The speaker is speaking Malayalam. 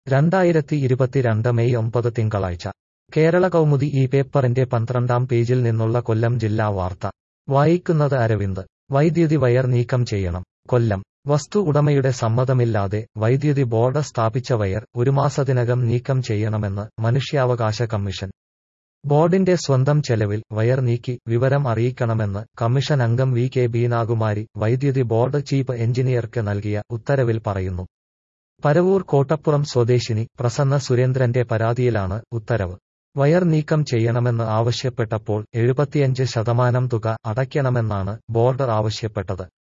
രണ്ടായിരത്തി ഇരുപത്തിരണ്ട് മെയ് ഒമ്പത് തിങ്കളാഴ്ച കേരള കൗമുദി ഈ പേപ്പറിന്റെ പന്ത്രണ്ടാം പേജിൽ നിന്നുള്ള കൊല്ലം ജില്ലാ വാർത്ത വായിക്കുന്നത് അരവിന്ദ് വൈദ്യുതി വയർ നീക്കം ചെയ്യണം കൊല്ലം വസ്തു ഉടമയുടെ സമ്മതമില്ലാതെ വൈദ്യുതി ബോർഡ് സ്ഥാപിച്ച വയർ ഒരു മാസത്തിനകം നീക്കം ചെയ്യണമെന്ന് മനുഷ്യാവകാശ കമ്മീഷൻ ബോർഡിന്റെ സ്വന്തം ചെലവിൽ വയർ നീക്കി വിവരം അറിയിക്കണമെന്ന് കമ്മീഷൻ അംഗം വി കെ ബീനാകുമാരി വൈദ്യുതി ബോർഡ് ചീഫ് എഞ്ചിനീയർക്ക് നൽകിയ ഉത്തരവിൽ പറയുന്നു പരവൂർ കോട്ടപ്പുറം സ്വദേശിനി പ്രസന്ന സുരേന്ദ്രന്റെ പരാതിയിലാണ് ഉത്തരവ് വയർ നീക്കം ചെയ്യണമെന്ന് ആവശ്യപ്പെട്ടപ്പോൾ എഴുപത്തിയഞ്ച് ശതമാനം തുക അടയ്ക്കണമെന്നാണ് ബോർഡ് ആവശ്യപ്പെട്ടത്